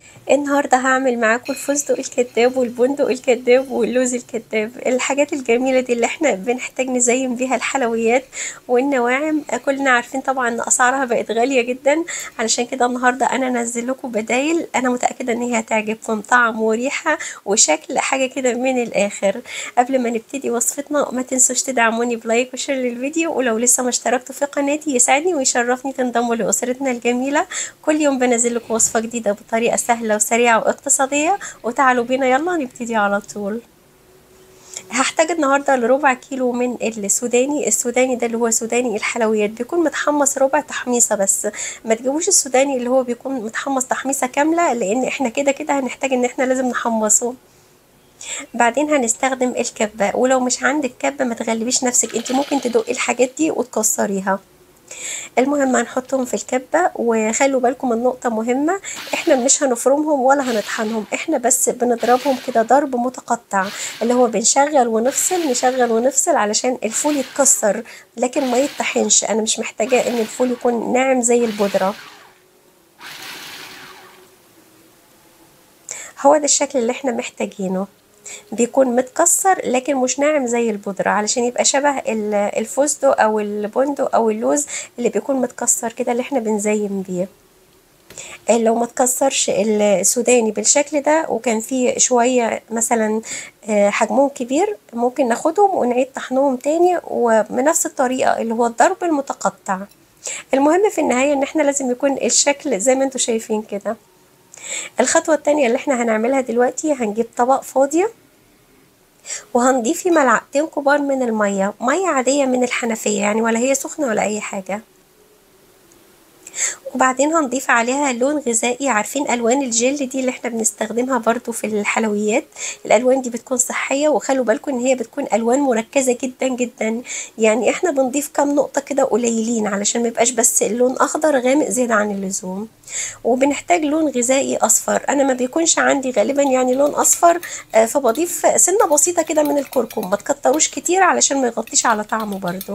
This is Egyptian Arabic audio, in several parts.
النهاردة هعمل معاكم الفستق الكداب والبندق الكداب واللوز الكداب الحاجات الجميلة دي اللي احنا بنحتاج نزين بيها الحلويات والنواعم كلنا عارفين طبعا ان اسعارها بقت غالية جدا علشان كده النهاردة انا انزل لكم بدايل انا متأكدة ان هي هتعجبكم طعم وريحة وشكل حاجة كده من الاخر قبل ما نبتدي وصفتنا ما تنسوش تدعموني بلايك وشير للفيديو ولو لسه ما اشتركتوا في قناتي يسعدني ويشرفني تنضموا لأسرتنا الجميلة كل يوم بنزل لكم وصفة جديدة بطريقة سهلة وسريعة واقتصادية وتعالوا بينا يلا نبتدي على طول هحتاج النهاردة لربع كيلو من السوداني السوداني ده اللي هو سوداني الحلويات بيكون متحمص ربع تحميصة بس ما تجيبوش السوداني اللي هو بيكون متحمص تحميصة كاملة لان احنا كده كده هنحتاج ان احنا لازم نحمصه بعدين هنستخدم الكبة ولو مش عندك كبة ما تغلبيش نفسك انت ممكن تدقي الحاجات دي وتكسريها المهم هنحطهم في الكبة وخلوا بالكم من نقطة مهمة احنا مش هنفرمهم ولا هنطحنهم احنا بس بنضربهم كده ضرب متقطع اللي هو بنشغل ونفصل نشغل ونفصل علشان الفول يتكسر لكن ما يتطحنش انا مش محتاجة ان الفول يكون ناعم زي البودرة هو ده الشكل اللي احنا محتاجينه بيكون متكسر لكن مش ناعم زي البودرة علشان يبقى شبه الفستق او البندق او اللوز اللي بيكون متكسر كده اللي احنا بنزين بيه لو ما تكسرش السوداني بالشكل ده وكان فيه شوية مثلا حجمهم كبير ممكن ناخدهم ونعيد طحنهم تاني وبنفس الطريقة اللي هو الضرب المتقطع المهم في النهاية ان احنا لازم يكون الشكل زي ما انتوا شايفين كده الخطوة التانية اللي احنا هنعملها دلوقتي هنجيب طبق فاضية وهنضيف فيه ملعقتين كبار من المية مية عادية من الحنفية يعني ولا هي سخنة ولا أي حاجة وبعدين هنضيف عليها لون غذائي عارفين الوان الجل دي اللي احنا بنستخدمها برضو في الحلويات الالوان دي بتكون صحيه وخلوا بالكم ان هي بتكون الوان مركزه جدا جدا يعني احنا بنضيف كام نقطه كده قليلين علشان ما يبقاش بس اللون اخضر غامق زياده عن اللزوم وبنحتاج لون غذائي اصفر انا ما بيكونش عندي غالبا يعني لون اصفر فبضيف سنه بسيطه كده من الكركم ما تكتروش كتير علشان ما يغطيش على طعمه برضو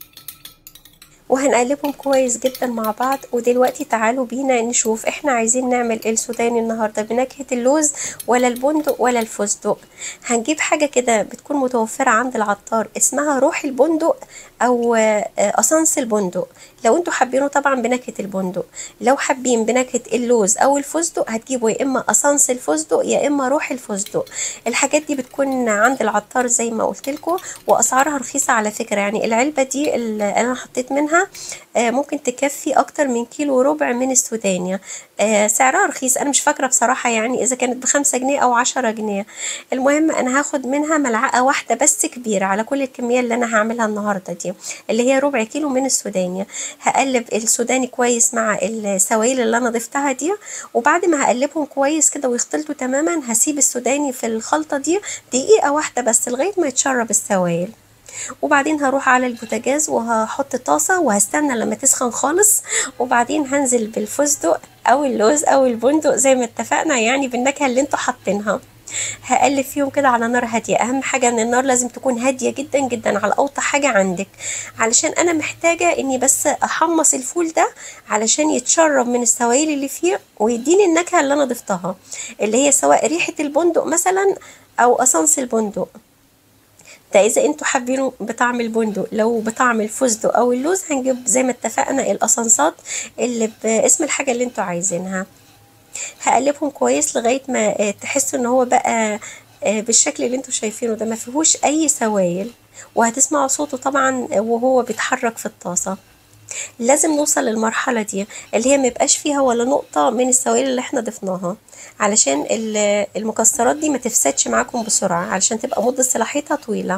وهنقلبهم كويس جدا مع بعض ودلوقتي تعالوا بينا نشوف احنا عايزين نعمل السوداني النهارده بنكهه اللوز ولا البندق ولا الفستق هنجيب حاجه كده بتكون متوفره عند العطار اسمها روح البندق او اسانس البندق لو انتوا حابينه طبعا بنكهه البندق لو حابين بنكهه اللوز او الفستق هتجيبوا يا اما اسانس الفستق يا اما روح الفستق الحاجات دي بتكون عند العطار زي ما قلت لكم واسعارها رخيصه على فكره يعني العلبه دي اللي انا حطيت منها ممكن تكفي اكتر من كيلو وربع من السودانيا سعرها رخيص انا مش فاكره بصراحه يعني اذا كانت بخمسة جنيه او عشرة جنيه المهم انا هاخد منها ملعقه واحده بس كبيره على كل الكميه اللي انا هعملها النهارده دي اللي هي ربع كيلو من السودانيا هقلب السوداني كويس مع السوائل اللي انا ضفتها دي وبعد ما هقلبهم كويس كده ويختلطوا تماما هسيب السوداني في الخلطه دي دقيقه واحده بس لغايه ما يتشرب السوائل وبعدين هروح على البوتاجاز وهحط طاسة وهستنى لما تسخن خالص وبعدين هنزل بالفستق او اللوز او البندق زي ما اتفقنا يعني بالنكهة اللي انتوا حاطينها هقلب فيهم كده على نار هاديه اهم حاجه ان النار لازم تكون هاديه جدا جدا على اوطى حاجه عندك علشان انا محتاجه اني بس احمص الفول ده علشان يتشرب من السوائل اللي فيه ويديني النكهه اللي انا ضفتها اللي هي سواء ريحه البندق مثلا او اسانس البندق ده اذا انتوا حابينه بطعم البندق لو بطعم الفستق او اللوز هنجيب زي ما اتفقنا الاسانسات اللي باسم الحاجه اللي انتوا عايزينها هقلبهم كويس لغايه ما تحسوا ان هو بقى بالشكل اللي انتوا شايفينه ده ما فيهوش اي سوائل وهتسمعوا صوته طبعا وهو بيتحرك في الطاسه لازم نوصل للمرحله دي اللي هي ما يبقاش فيها ولا نقطه من السوائل اللي احنا ضفناها علشان المكسرات دي ما تفسدش معاكم بسرعه علشان تبقى مده صلاحيتها طويله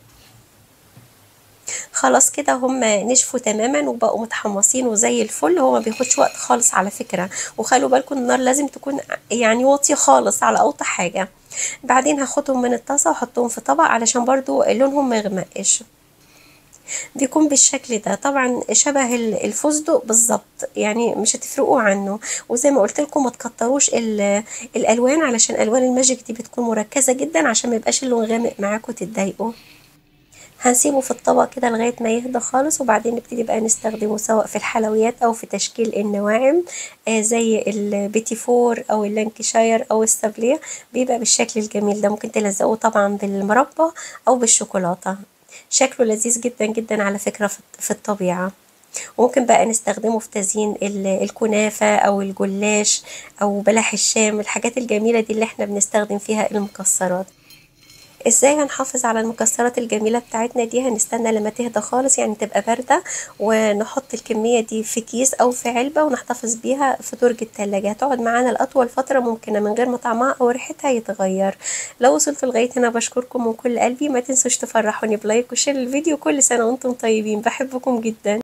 خلاص كده هم نشفوا تماما وبقوا متحمصين وزي الفل هو ما بياخدش وقت خالص على فكره وخلوا بالكم النار لازم تكون يعني واطيه خالص على اوطى حاجه بعدين هاخدهم من الطاسه واحطهم في طبق علشان برضو لونهم ما يغمقش بيكون بالشكل ده طبعا شبه الفستق بالظبط يعني مش هتفرقوا عنه وزي ما قلت لكم ما تكتروش الالوان علشان الوان الماجيك دي بتكون مركزه جدا عشان ما يبقاش اللون غامق معاكم تتضايقوا هنسيبه في الطبق كده لغاية ما يهدى خالص وبعدين نبتدي بقى نستخدمه سواء في الحلويات أو في تشكيل النواعم آه زي البيتي فور أو اللانكشاير أو السابليه بيبقى بالشكل الجميل ده ممكن تلزقوه طبعا بالمربى أو بالشوكولاتة شكله لذيذ جدا جدا على فكرة في الطبيعة وممكن بقى نستخدمه في تزيين الكنافة أو الجلاش أو بلح الشام الحاجات الجميلة دي اللي احنا بنستخدم فيها المكسرات ازاي هنحافظ على المكسرات الجميلة بتاعتنا دي هنستنى لما تهدى خالص يعني تبقى باردة ونحط الكمية دي في كيس او في علبة ونحتفظ بيها في درج التلاجة هتقعد معانا لأطول فترة ممكنة من غير ما طعمها او ريحتها يتغير لو وصلت لغاية هنا بشكركم من كل قلبي ما تنسوش تفرحوني بلايك وشير الفيديو كل سنة وانتم طيبين بحبكم جدا